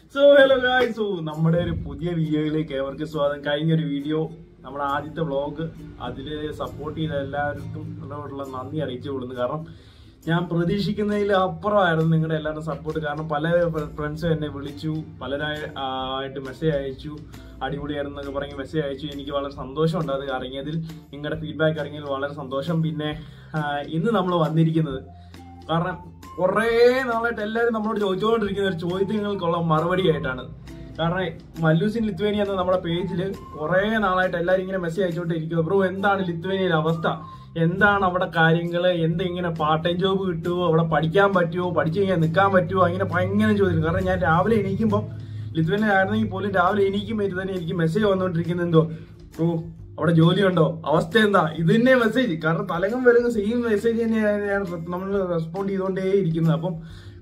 so hello guys so നമ്മുടെ ഒരു പുതിയ വീഡിയോയിലേക്ക് ഏവർക്ക് സ്വാഗതം കഴിഞ്ഞ ഒരു വീഡിയോ നമ്മുടെ ആദ്യത്തെ വ്ളോഗ് അതിൽ സപ്പോർട്ട് ചെയ്ത എല്ലാവർക്കും ഉള്ള നന്ദി അറിയിച്ചു കൊള്ളുന്നു കാരണം ഞാൻ പ്രതീക്ഷിക്കുന്നതിൽ അപ്പുറമായിരുന്നു നിങ്ങളുടെ എല്ലാവരുടെ സപ്പോർട്ട് കാരണം പല ഫ്രണ്ട്സും എന്നെ വിളിച്ചു പലരായി ആ, ആയിട്ട് മെസ്സേജ് അയച്ചു അടിപൊളിയായിരുന്നു എന്നൊക്കെ പറഞ്ഞ് മെസ്സേജ് അയച്ചു എനിക്ക് വളരെ സന്തോഷമുണ്ട് അത് അറിഞ്ഞതിൽ നിങ്ങളുടെ ഫീഡ്ബാക്ക് അറിഞ്ഞതിൽ വളരെ സന്തോഷം പിന്നെ ആ, ഇന്ന് നമ്മൾ വന്നിരിക്കുന്നത് കാരണം കുറേ നാളായിട്ട് എല്ലാവരും നമ്മളോട് ചോദിച്ചുകൊണ്ടിരിക്കുന്ന ഒരു ചോദ്യങ്ങൾക്കുള്ള മറുപടി ആയിട്ടാണ് കാരണം മല്ലൂസിൻ ലിത്വേനിയ എന്ന നമ്മുടെ പേജിൽ കുറേ നാളായിട്ട് എല്ലാവരും ഇങ്ങനെ മെസ്സേജ് അയച്ചുകൊണ്ടിരിക്കുക ബ്രോ എന്താണ് ലിത്വേനിയയിലെ അവസ്ഥ എന്താണ് അവിടെ കാര്യങ്ങൾ എന്ത് ഇങ്ങനെ പാർട്ട് ടൈം ജോബ് കിട്ടുമോ അവിടെ പഠിക്കാൻ പറ്റുമോ പഠിച്ചു കഴിഞ്ഞാൽ നിൽക്കാൻ പറ്റുമോ അങ്ങനെ ഭയങ്കര ചോദിക്കും കാരണം ഞാൻ രാവിലെ എണീക്കുമ്പോൾ ലിത്വേനിയ ആയിരുന്നെങ്കിൽ പോലും രാവിലെ എണീക്കുമ്പോൾ തന്നെ എനിക്ക് മെസ്സേജ് വന്നുകൊണ്ടിരിക്കുന്നത് എന്തോ ബ്രോ അവിടെ ജോലിയുണ്ടോ അവസ്ഥ എന്താ ഇത് തന്നെ മെസ്സേജ് കാരണം തലകം വരുന്ന സെയിം മെസ്സേജ് തന്നെയാണ് നമ്മൾ റെസ്പോണ്ട് ചെയ്തുകൊണ്ടേ ഇരിക്കുന്നത് അപ്പം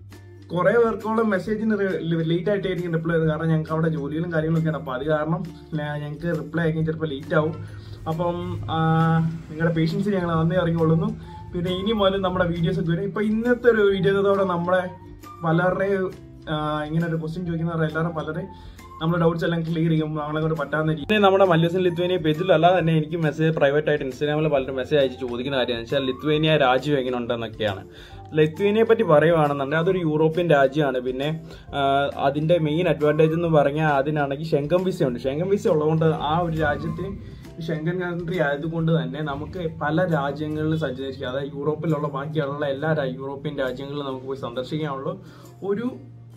കുറെ പേർക്കോളം മെസ്സേജിന് ലേറ്റ് ആയിട്ടായിരിക്കും റിപ്ലൈ ചെയ്തത് കാരണം ഞങ്ങൾക്ക് അവിടെ ജോലികളും കാര്യങ്ങളൊക്കെയാണ് അപ്പോൾ അത് കാരണം ല- ഞങ്ങൾക്ക് റിപ്ലൈ അയക്കാൻ ചിലപ്പോൾ ലേറ്റ് ആവും അപ്പം ആ, നിങ്ങളുടെ പേഷ്യൻസ് ഞങ്ങൾ നന്ദി അറിഞ്ഞുകൊള്ളുന്നു പിന്നെ ഇനി മുതൽ നമ്മുടെ വീഡിയോസ് ഒക്കെ വരും ഇപ്പൊ ഇന്നത്തെ ഒരു വീഡിയോത്തോടെ നമ്മളെ പലരുടെയും ആ, ഇങ്ങനെ ഒരു ക്വസ്റ്റ്യൻ ചോദിക്കുന്നവർ എല്ലാവരും പലരെയും നമ്മുടെ ഡൗട്ട്സ് എല്ലാം ക്ലിയർ ചെയ്യും നമ്മളെ കൊണ്ട് പറ്റാവുന്ന രീതി പിന്നെ നമ്മുടെ മല്ലൂസിൻ ലിത്വേനിയ പേജിൽ അല്ലാതെ തന്നെ എനിക്ക് മെസ്സേജ് പ്രൈവറ്റ് ആയിട്ട് ഇൻസ്റ്റാഗ്രാമിൽ പലരും മെസ്സേജ് അയച്ച് ചോദിക്കുന്ന കാര്യം വെച്ചാൽ ലിത്വേനിയ രാജ്യം എങ്ങനെ ഉണ്ടെന്നൊക്കെയാണ് ലിത്വേനിയെ പറ്റി പറയുവാണെന്നുണ്ടെങ്കിൽ അതൊരു യൂറോപ്യൻ രാജ്യമാണ് പിന്നെ ആ, അതിന്റെ മെയിൻ അഡ്വാൻറ്റേജ് എന്ന് പറഞ്ഞാൽ അതിനാണെങ്കിൽ ഷെങ്കൻ വിസ ഉണ്ട് ഷെങ്കൻ വിസ ഉള്ളതുകൊണ്ട് ആ ഒരു രാജ്യത്തിന് ഷെങ്കൻ കൺട്രി ആയതുകൊണ്ട് തന്നെ നമുക്ക് പല രാജ്യങ്ങളിൽ സഞ്ചരിക്കാം അതായത് യൂറോപ്പിലുള്ള ബാക്കിയുള്ള എല്ലാ രാ- യൂറോപ്യൻ രാജ്യങ്ങളിലും നമുക്ക് പോയി സന്ദർശിക്കാനുള്ള ഒരു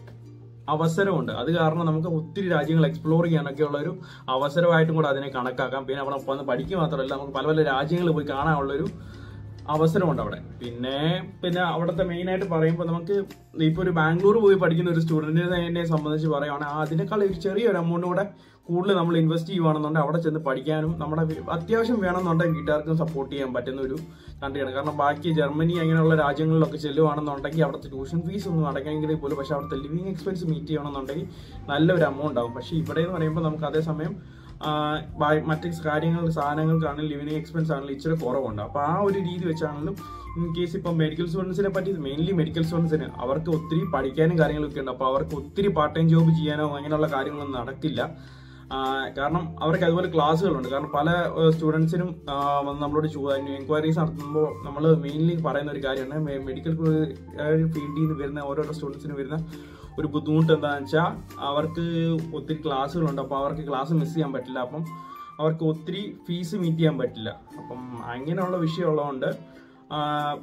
അവസരമുണ്ട് അത് കാരണം നമുക്ക് ഒത്തിരി രാജ്യങ്ങൾ എക്സ്പ്ലോർ ചെയ്യാനൊക്കെ ഉള്ള ഒരു അവസരമായിട്ടും കൂടെ അതിനെ കണക്കാക്കാം പിന്നെ അവിടെ വന്ന് പഠിക്കുക മാത്രമല്ല നമുക്ക് പല പല രാജ്യങ്ങളിൽ പോയി കാണാനുള്ള ഒരു അവസരമുണ്ട് അവിടെ പിന്നെ പിന്നെ അവിടുത്തെ മെയിൻ ആയിട്ട് പറയുമ്പോൾ നമുക്ക് ഇപ്പോൾ ഒരു ബാംഗ്ലൂർ പോയി പഠിക്കുന്ന ഒരു സ്റ്റുഡന്റിനെ സംബന്ധിച്ച് പറയുവാണെങ്കിൽ അതിനേക്കാൾ ഒരു ചെറിയൊരു എമൗണ്ട് കൂടെ കൂടുതൽ നമ്മൾ ഇൻവെസ്റ്റ് ചെയ്യുവാണെന്നുണ്ടെങ്കിൽ അവിടെ ചെന്ന് പഠിക്കാനും നമ്മുടെ വി- അത്യാവശ്യം വേണമെന്നുണ്ടെങ്കിൽ വീട്ടുകാർക്കും സപ്പോർട്ട് ചെയ്യാൻ പറ്റുന്ന ഒരു കൺട്രിയാണ് കാരണം ബാക്കി ജർമ്മനി അങ്ങനെയുള്ള രാജ്യങ്ങളിലൊക്കെ ചെല്ലുവാണെന്നുണ്ടെങ്കിൽ അവിടുത്തെ ട്യൂഷൻ ഫീസ് ഒന്നും അടയ്ക്കണമെങ്കിൽ പോലും പക്ഷേ അവിടുത്തെ ലിവിങ് എക്സ്പെൻസ് മീറ്റ് ചെയ്യണമെന്നുണ്ടെങ്കിൽ നല്ലൊരു എമൗണ്ട് ആവും പക്ഷേ ഇവിടെ എന്ന് പറയുമ്പോൾ നമുക്ക് അതേസമയം ആ, ബാ- മറ്റ് കാര്യങ്ങൾ സാധനങ്ങൾക്കാണെങ്കിലും ലിവിങ് എക്സ്പെൻസ് ആണെങ്കിലും ഇച്ചിരി കുറവുണ്ട് അപ്പോൾ ആ ഒരു രീതി വെച്ചാണെങ്കിലും ഇൻ കേസ് ഇപ്പം മെഡിക്കൽ സ്റ്റുഡൻസിനെ പറ്റി മെയിൻലി മെഡിക്കൽ സ്റ്റുഡൻസിന് അവർക്ക് ഒത്തിരി പഠിക്കാനും കാര്യങ്ങളൊക്കെ ഉണ്ട് അപ്പോൾ അവർക്ക് ഒത്തിരി പാർട്ട് ടൈം ജോബ് ചെയ്യാനോ അങ്ങനെയുള്ള കാര്യങ്ങളൊന്നും നടക്കില്ല ആ, കാരണം അവർക്ക് അതുപോലെ ക്ലാസ്സുകളുണ്ട് കാരണം പല സ്റ്റുഡൻസിനും വന്ന് നമ്മളോട് എൻക്വയറീസ് നടത്തുമ്പോൾ നമ്മൾ മെയിൻലി പറയുന്ന ഒരു കാര്യമാണ് മെ- മെഡിക്കൽ ഫീൽഡിൽ നിന്ന് വരുന്ന ഓരോരോ സ്റ്റുഡൻസിന് വരുന്ന ഒരു ബുദ്ധിമുട്ട് എന്താണെന്ന് വെച്ചാൽ അവർക്ക് ഒത്തിരി ക്ലാസ്സുകളുണ്ട് അപ്പോൾ അവർക്ക് ക്ലാസ് മിസ് ചെയ്യാൻ പറ്റില്ല അപ്പം അവർക്ക് ഒത്തിരി ഫീസ് മീറ്റ് ചെയ്യാൻ പറ്റില്ല അപ്പം അങ്ങനെയുള്ള വിഷയമുള്ളതുകൊണ്ട് ആ,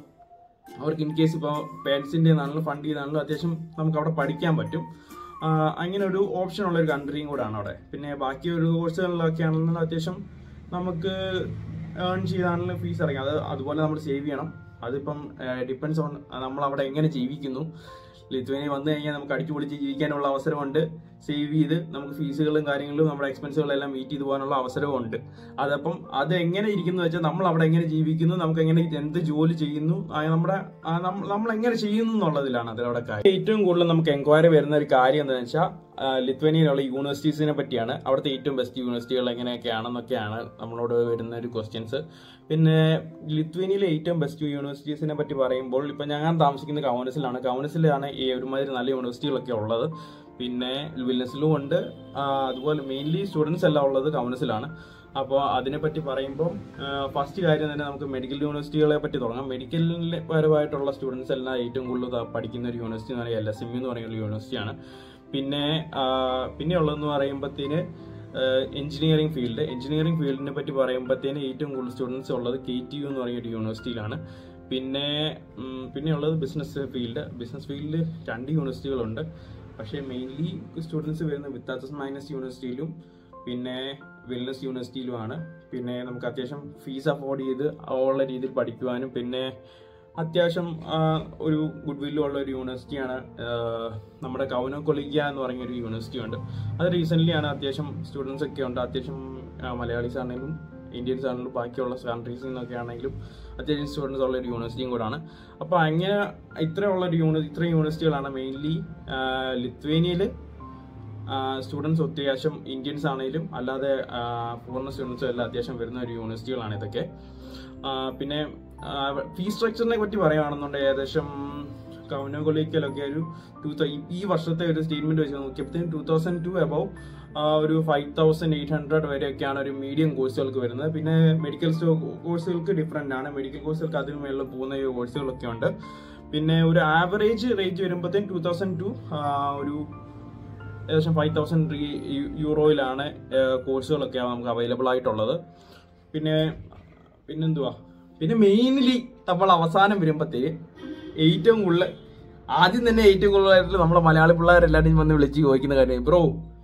അവർക്ക് ഇൻ കേസ് ഇപ്പോൾ പേരൻസിൻ്റെ ആണെങ്കിലും ഫണ്ട് ചെയ്താണെങ്കിലും അത്യാവശ്യം നമുക്ക് അവിടെ പഠിക്കാൻ പറ്റും ആ, അങ്ങനെ ഒരു ഓപ്ഷൻ ഉള്ള ഒരു കൺട്രിയും കൂടാണ് അവിടെ പിന്നെ ബാക്കി ഒരു കോഴ്സുകളിലൊക്കെ ആണെന്നുണ്ടെങ്കിൽ അത്യാവശ്യം നമുക്ക് ഏൺ ചെയ്താണെങ്കിലും ഫീസ് അടയ്ക്കാം അത് അതുപോലെ നമ്മൾ സേവ് ചെയ്യണം അതിപ്പം ഡിപ്പെൻസ് ഓൺ നമ്മൾ അവിടെ എങ്ങനെ ജീവിക്കുന്നു ലിത്വേനിയ വന്നു കഴിഞ്ഞാൽ നമുക്ക് അടിച്ചു പൊളിച്ച് ജീവിക്കാനുള്ള അവസരമുണ്ട് സേവ് ചെയ്ത് നമുക്ക് ഫീസുകളും കാര്യങ്ങളും നമ്മുടെ എക്സ്പെൻസുകളെല്ലാം മീറ്റ് ചെയ്ത് പോകാനുള്ള അവസരമുണ്ട് അതപ്പം അത് എങ്ങനെ ഇരിക്കുന്നു വെച്ചാൽ നമ്മൾ അവിടെ എങ്ങനെ ജീവിക്കുന്നു നമുക്ക് എങ്ങനെ എന്ത് ജോലി ചെയ്യുന്നു ആ നമ്മുടെ ആ നമ്മ- നമ്മൾ എങ്ങനെ ചെയ്യുന്നു എന്നുള്ളതിലാണ് അതിലവിടെ കാര്യം ഏറ്റവും കൂടുതൽ നമുക്ക് എൻക്വയറി വരുന്ന ഒരു കാര്യം എന്താണെന്ന് വെച്ചാൽ ലിത്വേനിയയിലുള്ള യൂണിവേഴ്സിറ്റീസിനെ പറ്റിയാണ് അവിടുത്തെ ഏറ്റവും ബെസ്റ്റ് യൂണിവേഴ്സിറ്റികൾ എങ്ങനെയൊക്കെയാണെന്നൊക്കെയാണ് നമ്മളോട് വരുന്ന ഒരു ക്വസ്റ്റ്യൻസ് പിന്നെ ലിത്വേനിയയിലെ ഏറ്റവും ബെസ്റ്റ് യൂണിവേഴ്സിറ്റീസിനെ പറ്റി പറയുമ്പോൾ ഇപ്പം ഞാൻ താമസിക്കുന്ന കൗൺസിലാണ് കൗൺസിലാണ് ഈ ഒരുമാതിരി നല്ല യൂണിവേഴ്സിറ്റികളൊക്കെ ഉള്ളത് പിന്നെ വിൽനസിലും ഉണ്ട് ആ, അതുപോലെ മെയിൻലി സ്റ്റുഡൻസ് എല്ലാം ഉള്ളത് കൗൺസിലാണ് അപ്പോൾ അതിനെപ്പറ്റി പറയുമ്പോൾ ഫസ്റ്റ് കാര്യം തന്നെ നമുക്ക് മെഡിക്കൽ യൂണിവേഴ്സിറ്റികളെ പറ്റി തുടങ്ങാം മെഡിക്കലിൽ പരമായിട്ടുള്ള സ്റ്റുഡൻസ് എല്ലാം ഏറ്റവും കൂടുതൽ ത- പഠിക്കുന്ന ഒരു യൂണിവേഴ്സിറ്റി എന്ന് പറയുന്നത് എൽ എസ് എം എന്ന് പറയുന്ന യൂണിവേഴ്സിറ്റിയാണ് പിന്നെ ആ, പിന്നെ ഉള്ളതെന്ന് പറയുമ്പോഴത്തേന് എഞ്ചിനീയറിംഗ് ഫീൽഡ് എഞ്ചിനീയറിംഗ് ഫീൽഡിനെ പറ്റി പറയുമ്പോഴത്തേന് ഏറ്റവും കൂടുതൽ സ്റ്റുഡൻസ് ഉള്ളത് കെ ടി യു എന്ന് പറയുന്ന ഒരു യൂണിവേഴ്സിറ്റിയിലാണ് പിന്നെ ഉം, പിന്നെ ഉള്ളത് ബിസിനസ് ഫീൽഡ് ബിസിനസ് ഫീൽഡിൽ രണ്ട് യൂണിവേഴ്സിറ്റികളുണ്ട് പക്ഷേ മെയിൻലി സ്റ്റുഡൻസ് വരുന്ന വിത്താസസ് മൈനസ് യൂണിവേഴ്സിറ്റിയിലും പിന്നെ വെൽനസ് യൂണിവേഴ്സിറ്റിയിലുമാണ് പിന്നെ നമുക്ക് അത്യാവശ്യം ഫീസ് അഫോർഡ് ചെയ്ത് ഉള്ള രീതിയിൽ പഠിക്കുവാനും പിന്നെ അത്യാവശ്യം ആ, ഒരു ഗുഡ് വില്ലും ഉള്ള ഒരു യൂണിവേഴ്സിറ്റിയാണ് ആ, നമ്മുടെ കൗനോ കൊളീഗിയ എന്ന് പറയുന്ന ഒരു യൂണിവേഴ്സിറ്റി ഉണ്ട് അത് റീസെൻ്റ്ലി ആണ് അത്യാവശ്യം സ്റ്റുഡൻസ് ഒക്കെ ഉണ്ട് അത്യാവശ്യം മലയാളീസ് ആണെങ്കിലും ഇന്ത്യൻസ് ആണെങ്കിലും ബാക്കിയുള്ള കൺട്രീസിൽ നിന്നൊക്കെ ആണെങ്കിലും അത്യാവശ്യം സ്റ്റുഡൻസ് ഉള്ള ഒരു യൂണിവേഴ്സിറ്റിയും കൂടാണ് അപ്പോൾ അങ്ങനെ ഇത്രയുള്ള ഒരു യൂണി ഇത്രയും യൂണിവേഴ്സിറ്റികളാണ് മെയിൻലി ലിത്വേനിയയിൽ സ്റ്റുഡൻസ് അത്യാവശ്യം ഇന്ത്യൻസ് ആണെങ്കിലും അല്ലാതെ ഫോറിൻ സ്റ്റുഡൻസും എല്ലാം അത്യാവശ്യം വരുന്ന ഒരു യൂണിവേഴ്സിറ്റികളാണ് ഇതൊക്കെ ആ, പിന്നെ ഫീസ് സ്ട്രക്ചറിനെ പറ്റി പറയുകയാണെന്നുണ്ടെങ്കിൽ ഏകദേശം കൗനകൊലിക്കലൊക്കെ ഒരു ടൂ ഈ വർഷത്തെ ഒരു സ്റ്റേറ്റ്മെന്റ് വെച്ച് നോക്കിയപ്പോഴത്തേക്കും ടൂ തൗസൻഡ് ടു അബവ് ഒരു ഫൈവ് തൗസൻഡ് എയ്റ്റ് ഹൺഡ്രഡ് വരെയൊക്കെയാണ് ഒരു മീഡിയം കോഴ്സുകൾക്ക് വരുന്നത് പിന്നെ മെഡിക്കൽ കോഴ്സുകൾക്ക് ഡിഫറെൻ്റ് ആണ് മെഡിക്കൽ കോഴ്സുകൾക്ക് അതിന് മേളിൽ പോകുന്ന കോഴ്സുകളൊക്കെ ഉണ്ട് പിന്നെ ഒരു ആവറേജ് റേറ്റ് വരുമ്പോഴത്തേക്കും ടൂ തൗസൻഡ് ടു ഒരു ഏകദേശം ഫൈവ് തൗസൻഡ് യൂറോയിലാണ് കോഴ്സുകളൊക്കെ നമുക്ക് അവൈലബിൾ ആയിട്ടുള്ളത് പിന്നെ പിന്നെന്തുവാ പിന്നെ മെയിൻലി നമ്മൾ അവസാനം വരുമ്പോഴത്തേക്ക് ഏറ്റവും കൂടുതൽ ആദ്യം തന്നെ ഏറ്റവും കൂടുതലായിട്ട് നമ്മളെ മലയാളി പിള്ളേരെല്ലാവരും വന്ന് വിളിച്ച് ചോദിക്കുന്ന കാര്യം ബ്രോ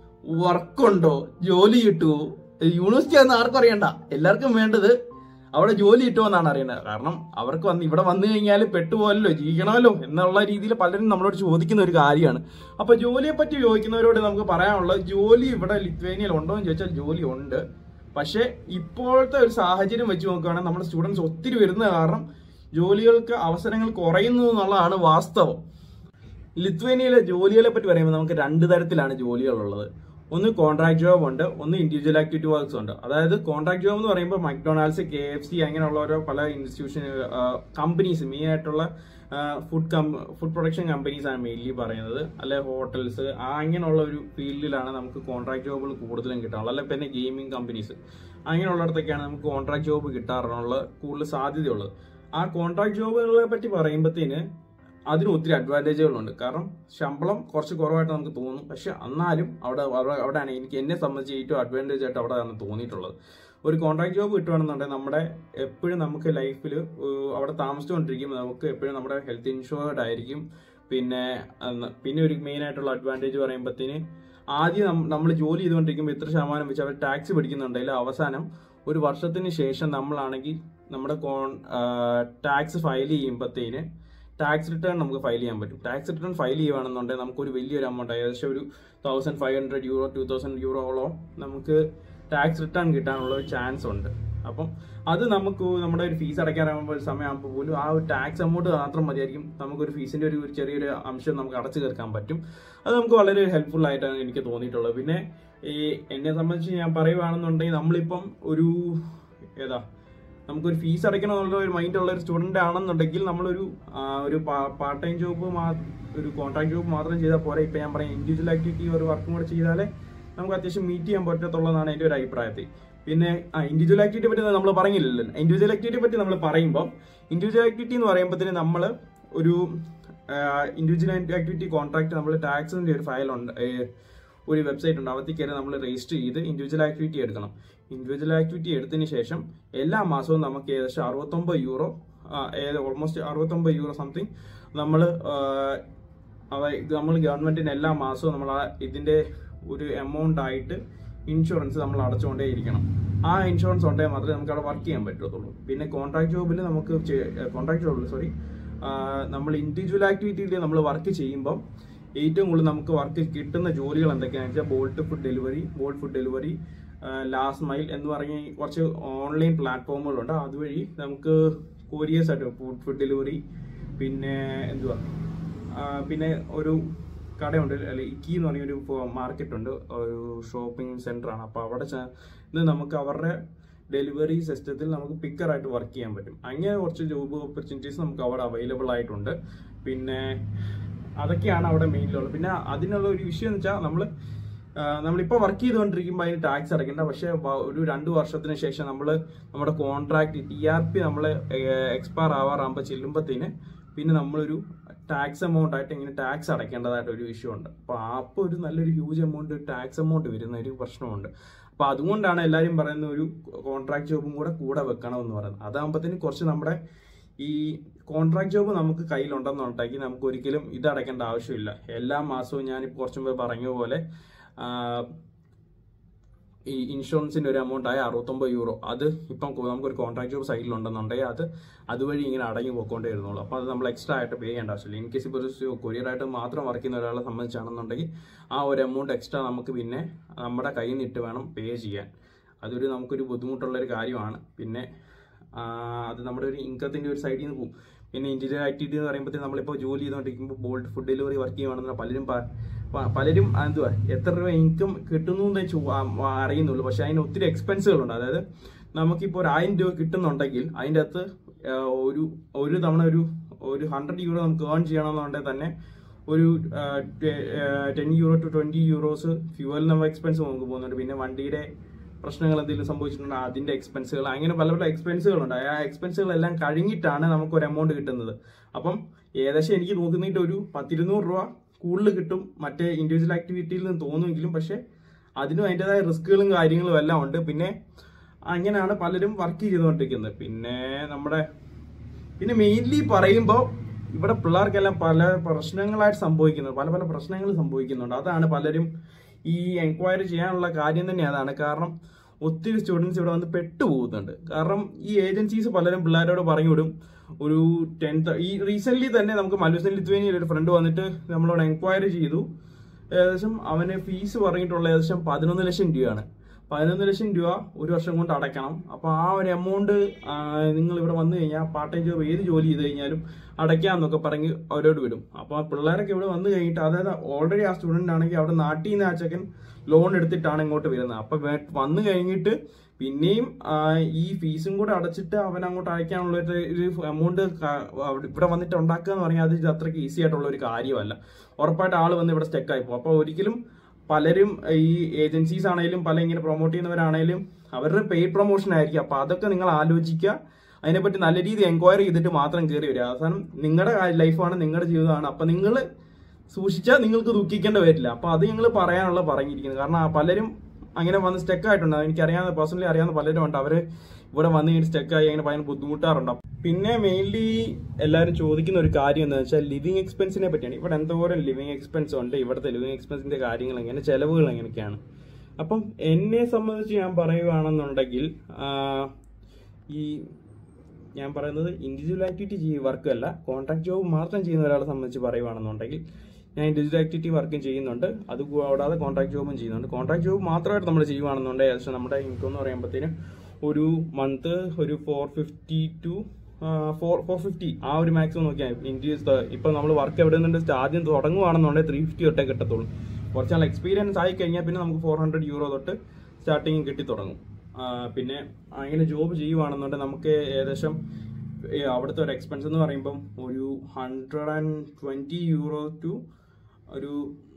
വർക്കുണ്ടോ ജോലി കിട്ടുമോ യൂണിവേഴ്സിറ്റി ആണെന്ന് ആർക്കും അറിയണ്ട എല്ലാവർക്കും വേണ്ടത് അവിടെ ജോലി കിട്ടുമെന്നാണ് അറിയുന്നത് കാരണം അവർക്ക് വന്ന് ഇവിടെ വന്നു കഴിഞ്ഞാൽ പെട്ടുപോകല്ലോ ജീവിക്കണമല്ലോ എന്നുള്ള രീതിയിൽ പലരും നമ്മളോട് ചോദിക്കുന്ന ഒരു കാര്യമാണ് അപ്പൊ ജോലിയെ പറ്റി ചോദിക്കുന്നവരോട് നമുക്ക് പറയാനുള്ളത് ജോലി ഇവിടെ ലിത്വേനിയയിൽ ഉണ്ടോ എന്ന് ചോദിച്ചാൽ ജോലി ഉണ്ട് പക്ഷേ ഇപ്പോഴത്തെ ഒരു സാഹചര്യം വെച്ച് നോക്കുകയാണെങ്കിൽ നമ്മുടെ സ്റ്റുഡൻസ് ഒത്തിരി വരുന്ന കാരണം ജോലികൾക്ക് അവസരങ്ങൾ കുറയുന്നു എന്നുള്ളതാണ് വാസ്തവം ലിത്വേനിയയിലെ ജോലികളെ പറ്റി പറയുമ്പോൾ നമുക്ക് രണ്ട് തരത്തിലാണ് ജോലികളുള്ളത് ഒന്ന് കോൺട്രാക്ട് ജോബ് ഉണ്ട് ഒന്ന് ഇൻഡിവിജ്വൽ ആക്ടിവിറ്റി വർക്ക്സ് ഉണ്ട് അതായത് കോൺട്രാക്ട് ജോബ് എന്ന് പറയുമ്പോൾ മക്ഡൊണാൾഡ്സ് കെ എഫ് സി അങ്ങനെയുള്ള ഓരോ പല ഇൻസ്റ്റിറ്റ്യൂഷൻ കമ്പനീസ് മെയിൻ ആയിട്ടുള്ള food cum food production companies ആണ് മെയിൻലി പറയുന്നത് അല്ലെ ഹോട്ടൽസ് ആ അങ്ങനെയുള്ള ഒരു ഫീൽഡിലാണ് നമുക്ക് കോൺട്രാക്ട് ജോബുകൾ കൂടുതലും കിട്ടാറുള്ളത് അല്ലെ പിന്നെ ഗെയിമിംഗ് കമ്പനീസ് അങ്ങനെയുള്ളിടത്തൊക്കെയാണ് നമുക്ക് കോൺട്രാക്ട് ജോബ് കിട്ടാറുള്ള കൂടുതൽ സാധ്യതയുള്ളത് ആ കോൺട്രാക്ട് ജോബുകളെ പറ്റി പറയുമ്പോഴത്തേന് അതിന് ഒത്തിരി അഡ്വാൻറ്റേജുകളുണ്ട് കാരണം ശമ്പളം കുറച്ച് കുറവായിട്ട് നമുക്ക് തോന്നും പക്ഷെ എന്നാലും അവിടെ അവിടെ- അവിടെയാണ് എനിക്ക് എന്നെ സംബന്ധിച്ച് ഏറ്റവും അഡ്വാൻറ്റേജ് ആയിട്ട് അവിടെയാണ് തോന്നിയിട്ടുള്ളത് ഒരു കോൺട്രാക്ട് ജോബ് കിട്ടുകയാണെന്നുണ്ടെങ്കിൽ നമ്മുടെ എപ്പോഴും നമുക്ക് ലൈഫിൽ അവിടെ താമസിച്ചുകൊണ്ടിരിക്കുമ്പോൾ നമുക്ക് എപ്പോഴും നമ്മുടെ ഹെൽത്ത് ഇൻഷുർഡ് ആയിരിക്കും പിന്നെ അന്ന് പിന്നെ ഒരു മെയിൻ ആയിട്ടുള്ള അഡ്വാൻറ്റേജ് പറയുമ്പോഴത്തേന് ആദ്യം നമ്മൾ ജോലി ചെയ്തുകൊണ്ടിരിക്കുമ്പോൾ ഇത്ര ശതമാനം വെച്ച് അവർ ടാക്സ് പിടിക്കുന്നുണ്ടെങ്കിൽ അവസാനം ഒരു വർഷത്തിന് ശേഷം നമ്മളാണെങ്കിൽ നമ്മുടെ കോൺ ടാക്സ് ഫയൽ ചെയ്യുമ്പോഴത്തേന് ടാക്സ് റിട്ടേൺ നമുക്ക് ഫയൽ ചെയ്യാൻ പറ്റും ടാക്സ് റിട്ടേൺ ഫയൽ ചെയ്യുകയാണെന്നുണ്ടെങ്കിൽ നമുക്കൊരു വലിയൊരു എമൗണ്ട് ഏകദേശം ഒരു thousand five hundred euro to thousand യൂറോളോ നമുക്ക് ടാക്സ് റിട്ടേൺ കിട്ടാനുള്ള ഒരു ചാൻസ് ഉണ്ട് അപ്പം അത് നമുക്ക് നമ്മുടെ ഒരു ഫീസ് അടയ്ക്കാറാകുമ്പോൾ സമയമാകുമ്പോൾ പോലും ആ ഒരു ടാക്സ് എമൗണ്ട് മാത്രം മതിയായിരിക്കും നമുക്കൊരു ഫീസിന്റെ ഒരു ഒരു ചെറിയൊരു അംശം നമുക്ക് അടച്ചു തീർക്കാൻ പറ്റും അത് നമുക്ക് വളരെ ഹെൽപ്ഫുൾ ആയിട്ടാണ് എനിക്ക് തോന്നിയിട്ടുള്ളത് പിന്നെ ഈ എന്നെ സംബന്ധിച്ച് ഞാൻ പറയുവാണെന്നുണ്ടെങ്കിൽ നമ്മളിപ്പം ഒരു ഏതാ നമുക്കൊരു ഫീസ് അടയ്ക്കണം എന്നുള്ള ഒരു മൈൻഡ് ഉള്ള ഒരു സ്റ്റുഡന്റ് ആണെന്നുണ്ടെങ്കിൽ നമ്മളൊരു ആ, ഒരു പാർട്ട് ടൈം ജോബ് ഒരു കോൺട്രാക്ട് ജോബ് മാത്രം ചെയ്താൽ പോരാ ഇപ്പൊ ഞാൻ പറയാം ഇൻഡിവിജ്വൽ ആക്ടിവിറ്റി ഒരു വർക്കും കൂടെ ചെയ്താലേ നമുക്ക് അത്യാവശ്യം മീറ്റ് ചെയ്യാൻ പറ്റത്തുള്ളതാണ് എൻ്റെ ഒരു അഭിപ്രായത്തിൽ പിന്നെ ആ ഇൻഡിവിജ്വൽ ആക്ടിവിറ്റി പറ്റി നമ്മൾ പറഞ്ഞില്ലല്ലോ ഇൻഡിവിജ്വൽ ആക്ടിവിറ്റി പറ്റി നമ്മൾ പറയുമ്പോൾ ഇൻഡിവിജ്വൽ ആക്ടിവിറ്റി എന്ന് പറയുമ്പോഴത്തേന് നമ്മൾ ഒരു ഇൻഡിവിജ്വൽ ആക്ടിവിറ്റി കോൺട്രാക്ട് നമ്മൾ ടാക്സിന്റെ ഒരു ഫയൽ ഉണ്ട് ഏ, ഒരു വെബ്സൈറ്റ് ഉണ്ട് അവത്തിൽ കയറി നമ്മൾ രജിസ്റ്റർ ചെയ്ത് ഇൻഡിവിജ്വൽ ആക്ടിവിറ്റി എടുക്കണം ഇൻഡിവിജ്വൽ ആക്ടിവിറ്റി എടുത്തതിന് ശേഷം എല്ലാ മാസവും നമുക്ക് ഏകദേശം അറുപത്തൊമ്പത് യൂറോ ഓൾമോസ്റ്റ് അറുപത്തൊമ്പത് യൂറോ സംതിങ് നമ്മൾ അവ ഇത് നമ്മൾ ഗവൺമെന്റിന് എല്ലാ മാസവും നമ്മൾ ആ ഇതിന്റെ ഒരു എമൗണ്ട് ആയിട്ട് ഇൻഷുറൻസ് നമ്മൾ അടച്ചുകൊണ്ടേ ഇരിക്കണം ആ ഇൻഷുറൻസ് ഉണ്ടെങ്കിൽ മാത്രമേ നമുക്ക് അവിടെ വർക്ക് ചെയ്യാൻ പറ്റത്തുള്ളൂ പിന്നെ കോൺട്രാക്ട് ജോബിൽ നമുക്ക് കോൺട്രാക്ട് ജോബിൽ സോറി നമ്മൾ ഇൻഡിവിജ്വൽ ആക്ടിവിറ്റിയിൽ നമ്മൾ വർക്ക് ചെയ്യുമ്പോൾ ഏറ്റവും കൂടുതൽ നമുക്ക് വർക്ക് കിട്ടുന്ന ജോലികൾ എന്തൊക്കെയാണെന്ന് വെച്ചാൽ Bolt food delivery Bolt food delivery last mile എന്ന് പറഞ്ഞ കുറച്ച് ഓൺലൈൻ പ്ലാറ്റ്ഫോമുകളുണ്ട് അതുവഴി നമുക്ക് കൊറിയേഴ്സ് ആയിട്ട് ഫുഡ് ഫുഡ് ഡെലിവറി പിന്നെ എന്തുവാ ആ, പിന്നെ ഒരു കടയുണ്ട് അല്ലെ ഇക്കി എന്ന് പറഞ്ഞ ഒരു മാർക്കറ്റ് ഉണ്ട് ഒരു ഷോപ്പിംഗ് സെന്റർ ആണ് അപ്പോൾ അവിടെ ചെന്ന് നമുക്ക് അവരുടെ ഡെലിവറി സിസ്റ്റത്തിൽ നമുക്ക് പിക്കറായിട്ട് വർക്ക് ചെയ്യാൻ പറ്റും അങ്ങനെ കുറച്ച് ജോബ് ഓപ്പർച്യൂണിറ്റീസ് നമുക്ക് അവിടെ അവൈലബിൾ ആയിട്ടുണ്ട് പിന്നെ അതൊക്കെയാണ് അവിടെ മെയിനിലുള്ളത് പിന്നെ അതിനുള്ള ഒരു വിഷയം എന്ന് വെച്ചാൽ നമ്മൾ നമ്മളിപ്പോൾ വർക്ക് ചെയ്തുകൊണ്ടിരിക്കുമ്പോൾ അതിന് ടാക്സ് അടയ്ക്കേണ്ട പക്ഷേ വ- ഒരു രണ്ട് വർഷത്തിന് ശേഷം നമ്മൾ നമ്മുടെ കോൺട്രാക്ട് ടി ആർ പി നമ്മൾ എക്സ്പയർ ആവാറാകുമ്പോൾ ചെല്ലുമ്പോഴത്തേന് പിന്നെ നമ്മളൊരു ടാക്സ് എമൗണ്ട് ആയിട്ട് ഇങ്ങനെ ടാക്സ് അടയ്ക്കേണ്ടതായിട്ട് ഒരു ഇഷ്യൂ ഉണ്ട് അപ്പോൾ അപ്പോൾ ഒരു നല്ലൊരു ഹ്യൂജ് എമൗണ്ട് ടാക്സ് എമൗണ്ട് വരുന്ന ഒരു പ്രശ്നമുണ്ട് അപ്പോൾ അതുകൊണ്ടാണ് എല്ലാവരും പറയുന്ന ഒരു കോൺട്രാക്ട് ജോബും കൂടെ കൂടെ വെക്കണം എന്ന് പറയുന്നത് അതാകുമ്പോഴത്തേന് കുറച്ച് നമ്മുടെ ഈ കോൺട്രാക്ട് ജോബ് നമുക്ക് കയ്യിലുണ്ടെന്നുണ്ടെങ്കിൽ നമുക്ക് ഒരിക്കലും ഇത് അടയ്ക്കേണ്ട ആവശ്യമില്ല എല്ലാ മാസവും ഞാനിപ്പോൾ കുറച്ചും മുമ്പ് പറഞ്ഞ പോലെ ആ, ഈ ഇൻഷുറൻസിന്റെ ഒരു എമൗണ്ട് ആയ അറുപത്തൊമ്പത് യൂറോ അത് ഇപ്പം കൊ- നമുക്കൊരു കോൺട്രാക്ട് ജോബ് സൈഡിലുണ്ടെന്നുണ്ടെങ്കിൽ അത് അതുവഴി ഇങ്ങനെ അടങ്ങി പോയിക്കൊണ്ടേ ഇരുന്നുള്ളൂ അപ്പോൾ അത് നമ്മൾ എക്സ്ട്രാ ആയിട്ട് പേ ചെയ്യേണ്ട ആവശ്യമില്ല ഇൻ കേസ് ഇപ്പോൾ ഒരു കൊറിയർ ആയിട്ട് മാത്രം വർക്ക് ചെയ്യുന്ന ഒരാളെ സംബന്ധിച്ചാണെന്നുണ്ടെങ്കിൽ ആ ഒരു എമൗണ്ട് എക്സ്ട്രാ നമുക്ക് പിന്നെ നമ്മുടെ കയ്യിൽ നിന്ന് ഇട്ട് വേണം പേ ചെയ്യാൻ അതൊരു നമുക്കൊരു ബുദ്ധിമുട്ടുള്ള ഒരു കാര്യമാണ് പിന്നെ ആ, അത് നമ്മുടെ ഒരു ഇൻകത്തിന്റെ ഒരു സൈഡിൽ നിന്ന് പോകും പിന്നെ ഇന്റീരിയർ ആക്ടിവിറ്റി എന്ന് പറയുമ്പോഴത്തേക്ക് നമ്മളിപ്പോൾ ജോലി ചെയ്തുകൊണ്ടിരിക്കുമ്പോൾ ബോൾട്ട് ഫുഡ് ഡെലിവറി വർക്ക് ചെയ്യുവാണെന്ന് പലരും പ- പ- പലരും ആ, എന്തുവാ എത്ര രൂപ ഇൻകം കിട്ടുന്നു എന്ന് ചോ- ആ, ആ, അറിയുന്നുള്ളൂ പക്ഷെ അതിന് ഒത്തിരി എക്സ്പെൻസുകളുണ്ട് അതായത് നമുക്കിപ്പോൾ ഒരു ആയിരം രൂപ കിട്ടുന്നുണ്ടെങ്കിൽ അതിൻ്റെ അകത്ത് ആ, ഒരു ഒരു തവണ ഒരു ഒരു ഹൺഡ്രഡ് യൂറോ നമുക്ക് ഏൺ ചെയ്യണമെന്നുണ്ടെങ്കിൽ തന്നെ ഒരു ten euro to twenty euros fuel നമ്മൾ എക്സ്പെൻസ് നമുക്ക് പോകുന്നുണ്ട് പിന്നെ വണ്ടിയുടെ പ്രശ്നങ്ങൾ എന്തെങ്കിലും സംഭവിച്ചിട്ടുണ്ടെങ്കിൽ അതിന്റെ എക്സ്പെൻസുകൾ അങ്ങനെ പല പല എക്സ്പെൻസുകളുണ്ട് ആ എക്സ്പെൻസുകളെല്ലാം കഴിഞ്ഞിട്ടാണ് നമുക്ക് ഒരു എമൗണ്ട് കിട്ടുന്നത് അപ്പം ഏകദേശം എനിക്ക് നോക്കുന്നിട്ട് ഒരു പത്തിരുന്നൂറ് രൂപ കൂടുതൽ കിട്ടും മറ്റേ ഇൻഡിവിജ്വൽ ആക്ടിവിറ്റിയിൽ നിന്ന് തോന്നുമെങ്കിലും പക്ഷെ അതിനും അതിൻ്റെതായ റിസ്കുകളും കാര്യങ്ങളും എല്ലാം ഉണ്ട് പിന്നെ അങ്ങനെയാണ് പലരും വർക്ക് ചെയ്തുകൊണ്ടിരിക്കുന്നത് പിന്നെ നമ്മുടെ പിന്നെ മെയിൻലി പറയുമ്പോൾ ഇവിടെ പിള്ളേർക്കെല്ലാം പല പ്രശ്നങ്ങളായിട്ട് സംഭവിക്കുന്നുണ്ട് പല പല പ്രശ്നങ്ങൾ സംഭവിക്കുന്നുണ്ട് അതാണ് പലരും ഈ എൻക്വയറി ചെയ്യാനുള്ള കാര്യം തന്നെ അതാണ് കാരണം ഒത്തിരി സ്റ്റുഡൻസ് ഇവിടെ വന്ന് പെട്ടുപോകുന്നുണ്ട് കാരണം ഈ ഏജൻസീസ് പലരും പിള്ളേരോട് പറഞ്ഞു വിടും ഒരു ടെൻത്ത് ഈ റീസെന്റ് തന്നെ നമുക്ക് മലൂസൻ ലിത്വേനിയിൽ ഒരു ഫ്രണ്ട് വന്നിട്ട് നമ്മളോട് എൻക്വയറി ചെയ്തു ഏകദേശം അവന് ഫീസ് പറഞ്ഞിട്ടുള്ള ഏകദേശം പതിനൊന്ന് ലക്ഷം രൂപയാണ് പതിനൊന്ന് ലക്ഷം രൂപ ഒരു വർഷം കൊണ്ട് അടയ്ക്കണം അപ്പോൾ ആ ഒരു എമൗണ്ട് നിങ്ങൾ ഇവിടെ വന്നു കഴിഞ്ഞാൽ പാർട്ട് ടൈം ജോബ് ഏത് ജോലി ചെയ്ത് കഴിഞ്ഞാലും അടയ്ക്കാമെന്നൊക്കെ പറഞ്ഞ് അവരോട് വിടും അപ്പോൾ പിള്ളേരൊക്കെ ഇവിടെ വന്നു കഴിഞ്ഞിട്ട് അതായത് ഓൾറെഡി ആ സ്റ്റുഡൻ്റ് ആണെങ്കിൽ അവിടെ നാട്ടിൽ നിന്ന് ആ ചെക്കൻ ലോൺ എടുത്തിട്ടാണ് ഇങ്ങോട്ട് വരുന്നത് അപ്പോൾ വന്നു കഴിഞ്ഞിട്ട് പിന്നെയും ആ, ഈ ഫീസും കൂടെ അടച്ചിട്ട് അവൻ അങ്ങോട്ട് അയക്കാനുള്ള ഒരു ഒരു എമൗണ്ട് ഇവിടെ വന്നിട്ട് ഉണ്ടാക്കുക എന്ന് പറഞ്ഞാൽ അത് അത്രയ്ക്ക് ഈസി ആയിട്ടുള്ള ഒരു കാര്യമല്ല ഉറപ്പായിട്ട് ആൾ വന്ന് ഇവിടെ സ്റ്റെക്ക് ആയിപ്പോ അപ്പോൾ ഒരിക്കലും പലരും ഈ ഏജൻസീസ് ആണെങ്കിലും പല ഇങ്ങനെ പ്രൊമോട്ട് ചെയ്യുന്നവരാണെങ്കിലും അവരുടെ പെയ്ഡ് പ്രൊമോഷൻ ആയിരിക്കും അപ്പോൾ അതൊക്കെ നിങ്ങൾ ആലോചിക്കുക അതിനെപ്പറ്റി നല്ല രീതിയിൽ എൻക്വയറി ചെയ്തിട്ട് മാത്രം കയറി വരിക അവസാനം നിങ്ങളുടെ ലൈഫാണ് നിങ്ങളുടെ ജീവിതമാണ് അപ്പം നിങ്ങൾ സൂക്ഷിച്ചാൽ നിങ്ങൾക്ക് ദുഃഖിക്കേണ്ടി വരില്ല അപ്പോൾ അത് ഞങ്ങൾ പറയാനുള്ള പറഞ്ഞിരിക്കുന്നത് കാരണം ആ പലരും അങ്ങനെ വന്ന് സ്റ്റെക്ക് ആയിട്ടുണ്ട് എനിക്കറിയാവുന്ന പേഴ്സണലി അറിയാവുന്ന പലരും ഉണ്ട് അവര് ഇവിടെ വന്ന് കഴിഞ്ഞ് സ്റ്റെക്ക് ആയി അങ്ങനെ ഭയങ്കര ബുദ്ധിമുട്ടാറുണ്ട് പിന്നെ മെയിൻലി എല്ലാവരും ചോദിക്കുന്ന ഒരു കാര്യം എന്താ വെച്ചാൽ ലിവിങ് എക്സ്പെൻസിനെ പറ്റിയാണ് ഇവിടെ എന്തോരം ലിവിങ് എക്സ്പെൻസ് ഉണ്ട് ഇവിടുത്തെ ലിവിങ് എക്സ്പെൻസിന്റെ കാര്യങ്ങൾ എങ്ങനെ ചെലവുകൾ എങ്ങനെയൊക്കെയാണ് അപ്പം എന്നെ സംബന്ധിച്ച് ഞാൻ പറയുകയാണെന്നുണ്ടെങ്കിൽ ആ, ഈ ഞാൻ പറയുന്നത് ഇൻഡിവിജ്വൽ ആക്ടിവിറ്റി ചെയ്യ വർക്ക് അല്ല കോൺട്രാക്ട് ജോബ് മാത്രം ചെയ്യുന്ന ഒരാളെ സംബന്ധിച്ച് പറയുവാണെന്നുണ്ടെങ്കിൽ ഞാൻ ഇൻഡിവിജ്വൽ ആക്ടിവിറ്റി വർക്കും ചെയ്യുന്നുണ്ട് അത് കൂടാതെ കോൺട്രാക്ട് ജോബും ചെയ്യുന്നുണ്ട് കോൺട്രാക്ട് ജോബ് മാത്രമായിട്ട് നമ്മൾ ചെയ്യുവാണെന്നുണ്ടെങ്കിൽ ഏകദേശം നമ്മുടെ ഇൻകം എന്ന് പറയുമ്പോഴത്തേനും ഒരു മന്ത് ഒരു four fifty to four four fifty ആ ഒരു മാക്സിമം നോക്കിയാൽ ഇൻഡ്യൂസ് ഇപ്പം നമ്മൾ വർക്ക് എവിടെ നിന്നുണ്ട് ആദ്യം തുടങ്ങുവാണെന്നുണ്ടെങ്കിൽ ത്രീ ഫിഫ്റ്റി തൊട്ടേ കിട്ടത്തുള്ളൂ കുറച്ച് നാൾ എക്സ്പീരിയൻസ് ആയി കഴിഞ്ഞാൽ പിന്നെ നമുക്ക് ഫോർ ഹൺഡ്രഡ് യൂറോ തൊട്ട് സ്റ്റാർട്ടിങ് കിട്ടി തുടങ്ങും ആ, പിന്നെ അങ്ങനെ ജോബ് ചെയ്യുവാണെന്നുണ്ടെങ്കിൽ നമുക്ക് ഏകദേശം ഈ അവിടുത്തെ ഒരു എക്സ്പെൻസ് എന്ന് പറയുമ്പം ഒരു hundred and twenty euro to ഒരു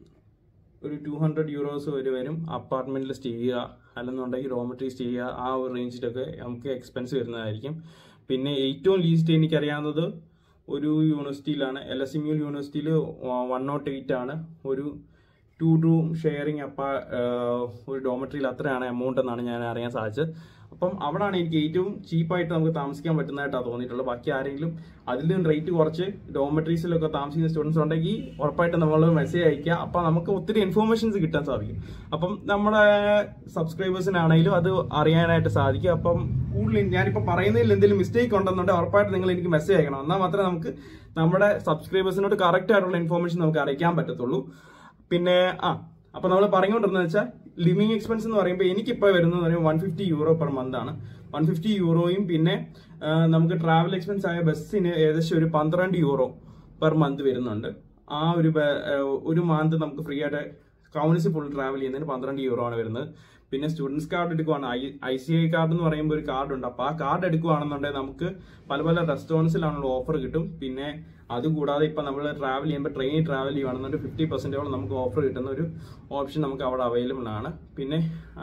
ഒരു ടു ഹൺഡ്രഡ് യൂറോസ് വരെ വരും അപ്പാർട്ട്മെന്റിൽ സ്റ്റേ ചെയ്യുക അല്ലെന്നുണ്ടെങ്കിൽ റോമട്രി സ്റ്റേ ചെയ്യുക ആ ഒരു റേഞ്ചിലൊക്കെ നമുക്ക് എക്സ്പെൻസ് വരുന്നതായിരിക്കും പിന്നെ ഏറ്റവും ലീസ്റ്റ് എനിക്കറിയാവുന്നത് ഒരു യൂണിവേഴ്സിറ്റിയിലാണ് എൽ എസ് എം യു യൂണിവേഴ്സിറ്റിയിൽ വൺ നോട്ട് എയ്റ്റ് ആണ് ഒരു ടു റൂം ഷെയറിങ് അപ്പ ഒരു ഡോമട്രിയിൽ അത്രയാണ് എമൗണ്ട് എന്നാണ് ഞാൻ അറിയാൻ സാധിച്ചത് അപ്പം അവിടാണ് എനിക്ക് ഏറ്റവും ചീപ്പായിട്ട് നമുക്ക് താമസിക്കാൻ പറ്റുന്നതായിട്ടാണ് തോന്നിയിട്ടുള്ളത് ബാക്കി ആരെങ്കിലും അതിൽ നിന്ന് റേറ്റ് കുറച്ച് ഡോമട്രീസിലൊക്കെ താമസിക്കുന്ന സ്റ്റുഡൻസ് ഉണ്ടെങ്കിൽ ഉറപ്പായിട്ട് നമ്മൾ മെസ്സേജ് അയക്കുക അപ്പം നമുക്ക് ഒത്തിരി ഇൻഫോർമേഷൻസ് കിട്ടാൻ സാധിക്കും അപ്പം നമ്മുടെ സബ്സ്ക്രൈബേഴ്സിനാണെങ്കിലും അത് അറിയാനായിട്ട് സാധിക്കും അപ്പം കൂടുതൽ ഞാനിപ്പോൾ പറയുന്നതിൽ എന്തെങ്കിലും മിസ്റ്റേക്ക് ഉണ്ടെന്നുണ്ടെങ്കിൽ ഉറപ്പായിട്ട് നിങ്ങൾ എനിക്ക് മെസ്സേജ് അയക്കണം എന്നാൽ മാത്രമേ നമുക്ക് നമ്മുടെ സബ്സ്ക്രൈബേഴ്സിനോട് കറക്റ്റ് ആയിട്ടുള്ള ഇൻഫോർമേഷൻ നമുക്ക് അറിയിക്കാൻ പറ്റത്തുള്ളൂ പിന്നെ ആ അപ്പൊ നമ്മൾ പറഞ്ഞുകൊണ്ടിരുന്നത് വെച്ചാൽ ലിവിങ് എക്സ്പെൻസ് എന്ന് പറയുമ്പോൾ എനിക്കിപ്പോൾ വരുന്നത് പറയുമ്പോൾ one fifty euro per month ആണ് വൺ ഫിഫ്റ്റി യൂറോയും പിന്നെ ആ, നമുക്ക് ട്രാവൽ എക്സ്പെൻസ് ആയ ബസ്സിന് ഏകദേശം ഒരു പന്ത്രണ്ട് യൂറോ പെർ മന്ത് വരുന്നുണ്ട് ആ ഒരു ബ- ആ, ഒരു മന്ത് നമുക്ക് ഫ്രീ ആയിട്ട് കൗൺസിൽ ഫുൾ ട്രാവൽ ചെയ്യുന്നതിന് പന്ത്രണ്ട് യൂറോ ആണ് വരുന്നത് പിന്നെ സ്റ്റുഡൻസ് കാർഡ് എടുക്കുവാണ് I I C I card എന്ന് പറയുമ്പോൾ ഒരു കാർഡ് ഉണ്ട് അപ്പോൾ ആ കാർഡ് എടുക്കുവാണെന്നുണ്ടെങ്കിൽ നമുക്ക് പല പല റെസ്റ്റോറൻസിലാണുള്ള ഓഫർ കിട്ടും പിന്നെ അതുകൂടാതെ ഇപ്പം നമ്മൾ ട്രാവൽ ചെയ്യുമ്പോൾ ട്രെയിനിൽ ട്രാവൽ ചെയ്യുവാണെന്നുണ്ടെങ്കിൽ ഫിഫ്റ്റി പെർസെൻറ്റോളം നമുക്ക് ഓഫർ കിട്ടുന്ന ഒരു ഓപ്ഷൻ നമുക്ക് അവിടെ അവൈലബിൾ ആണ് പിന്നെ ആ,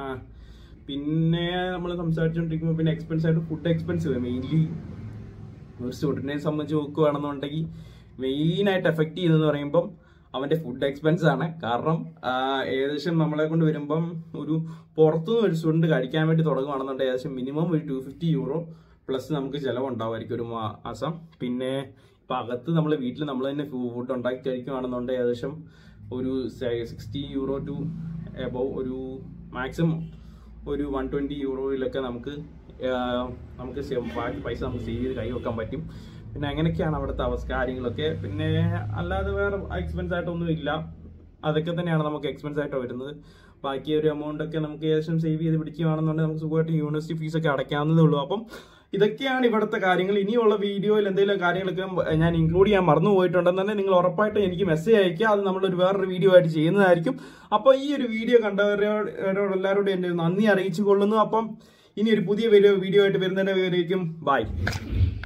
പിന്നെ നമ്മൾ സംസാരിച്ചുകൊണ്ടിരിക്കുമ്പോൾ പിന്നെ എക്സ്പെൻസ് ആയിട്ട് ഫുഡ് എക്സ്പെൻസ് മെയിൻലി ഒരു സ്റ്റുഡന്റിനെ സംബന്ധിച്ച് നോക്കുകയാണെന്നുണ്ടെങ്കിൽ മെയിൻ ആയിട്ട് എഫക്ട് ചെയ്യുന്നതെന്ന് പറയുമ്പം അവന്റെ ഫുഡ് എക്സ്പെൻസ് ആണ് കാരണം ആ, ഏകദേശം നമ്മളെ കൊണ്ട് വരുമ്പം ഒരു പുറത്തുനിന്ന് ഒരു സ്റ്റുഡന്റ് കഴിക്കാൻ വേണ്ടി തുടങ്ങുകയാണെന്നുണ്ടെങ്കിൽ ഏകദേശം മിനിമം ഒരു ടു ഫിഫ്റ്റി യൂറോ പ്ലസ് നമുക്ക് ചിലവുണ്ടാവുമായിരിക്കും ഒരു മാസം പിന്നെ ഇപ്പം അകത്ത് നമ്മൾ വീട്ടിൽ നമ്മൾ തന്നെ ഫുഡ് ഉണ്ടാക്കി കഴിക്കുകയാണെന്നുണ്ടെങ്കിൽ ഏകദേശം ഒരു സിക്സ്റ്റി യൂറോ ടു എബവ് ഒരു മാക്സിമം ഒരു വൺ ട്വൻറ്റി യൂറോയിലൊക്കെ നമുക്ക് ആ, നമുക്ക് സെ- ബാക്കി പൈസ നമുക്ക് സേവ് ചെയ്ത് കൈ വെക്കാൻ പറ്റും പിന്നെ അങ്ങനെയൊക്കെയാണ് അവിടുത്തെ അവസ്ഥ കാര്യങ്ങളൊക്കെ പിന്നെ അല്ലാതെ വേറെ എക്സ്പെൻസ് ആയിട്ടൊന്നും ഇല്ല അതൊക്കെ തന്നെയാണ് നമുക്ക് എക്സ്പെൻസ് ആയിട്ട് വരുന്നത് ബാക്കി ഒരു എമൗണ്ട് ഒക്കെ നമുക്ക് ഏകദേശം സേവ് ചെയ്ത് പിടിക്കുകയാണെന്നുണ്ടെങ്കിൽ നമുക്ക് സുഖമായിട്ട് യൂണിവേഴ്സിറ്റി ഫീസ് ഒക്കെ അടയ്ക്കാവുന്നതേ ഉള്ളൂ അപ്പം ഇതൊക്കെയാണ് ഇവിടുത്തെ കാര്യങ്ങൾ ഇനിയുള്ള വീഡിയോയിൽ എന്തെങ്കിലും കാര്യങ്ങളൊക്കെ ഞാൻ ഇൻക്ലൂഡ് ചെയ്യാൻ മറന്നു പോയിട്ടുണ്ടെന്നുണ്ടെങ്കിൽ നിങ്ങൾ ഉറപ്പായിട്ടും എനിക്ക് മെസ്സേജ് അയക്കുക അത് നമ്മളൊരു വേറൊരു വീഡിയോ ആയിട്ട് ചെയ്യുന്നതായിരിക്കും അപ്പോൾ ഈ ഒരു വീഡിയോ കണ്ടവരോട് എല്ലാവരോടും എൻ്റെ നന്ദി അറിയിച്ചു കൊള്ളുന്നു അപ്പം ഇനി ഒരു പുതിയ വീഡിയോ വീഡിയോ ആയിട്ട് വരുന്നതിൻ്റെ വരേക്കും ബൈ